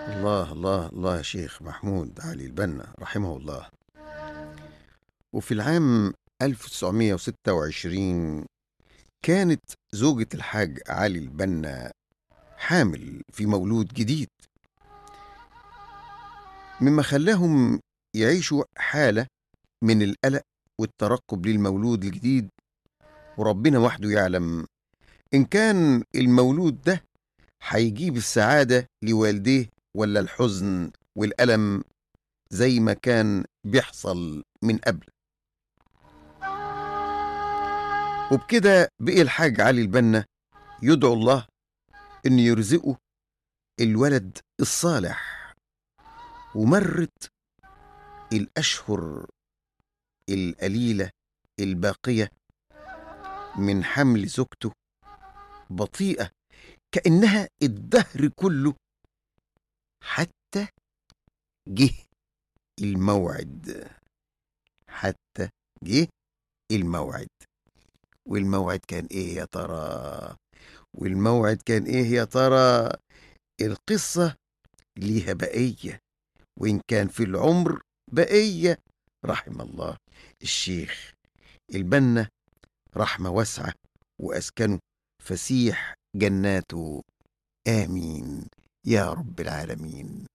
الله الله الله يا شيخ محمود علي البنا رحمه الله وفي العام 1926 كانت زوجة الحاج علي البنا حامل في مولود جديد مما خلاهم يعيشوا حالة من القلق والترقب للمولود الجديد وربنا وحده يعلم إن كان المولود ده هيجيب السعادة لوالديه ولا الحزن والألم زي ما كان بيحصل من قبل وبكده بقي الحاج علي البنا يدعو الله إن يرزقه الولد الصالح ومرت الأشهر القليلة الباقية من حمل زوجته بطيئة كأنها الدهر كله حتى جه الموعد حتى جه الموعد والموعد كان ايه يا ترى والموعد كان ايه يا ترى القصة ليها بقية وإن كان في العمر بقية رحم الله الشيخ البنا رحمة واسعة وأسكنه فسيح جناته آمين يا رب العالمين